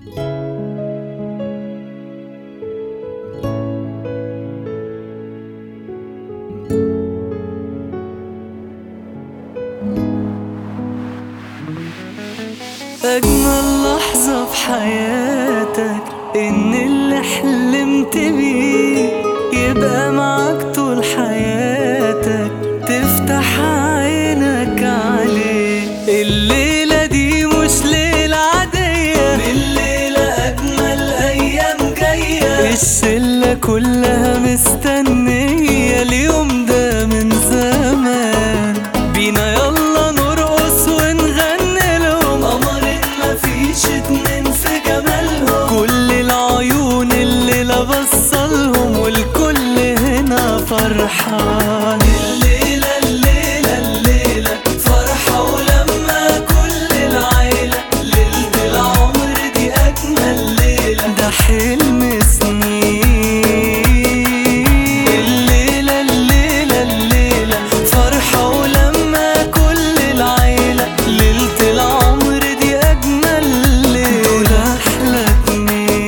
أجمل لحظة في حياتك إن اللي حلمت بيه يبقى معاك طول حياتك تفتح عينك عليه الليلة دي مش ليلة عادية الليلة أجمل أيام جاية الشلة كلها مستنية اليوم ده من زمان بينا يلا نرقص ونغني لهم قمرين مفيش اتنين في جمالهم كل العيون اللي بصلهم والكل هنا فرحان الليلة الليلة الليلة فرحة ولما كل العيلة ليلة العمر دي أجمل ليلة ده حلم سنين الليلة الليلة الليلة فرحة ولما كل العيلة ليلة العمر دي أجمل ليلة دول أحلى اتنين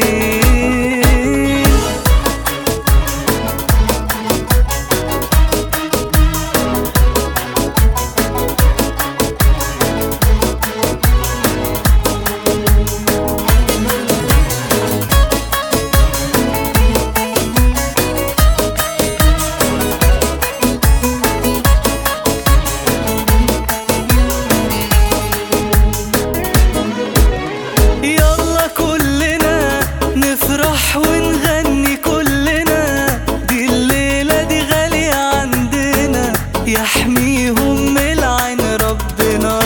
يلا كلنا نفرح ونغني كلنا دي الليلة دي غالية عندنا يحميهم من العين ربنا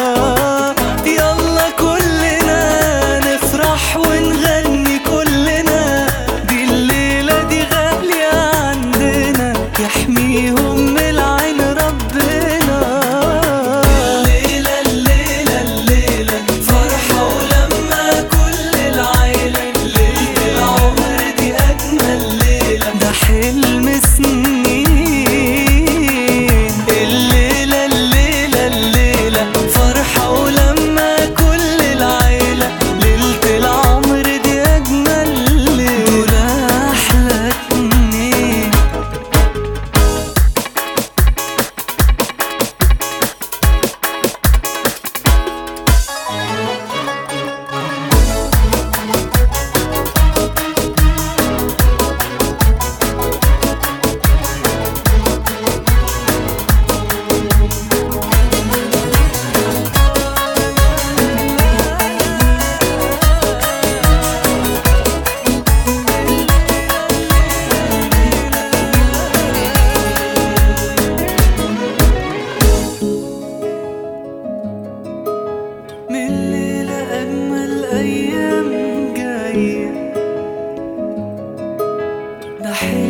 يلا كلنا نفرح ونغني كلنا دي الليلة دي غالية عندنا يحميهم من العين ربنا الليلة الليلة الليلة فرحة ولما كل العيلة ليلة العمر دي أجمل ليلة ده حلم سنين الليلة الليلة الليلة فرحة ولما كل العيلة ليلة العمر دي أجمل ليلة دول أحلى اتنين من الليلة أجمل أيام جاية ده حلم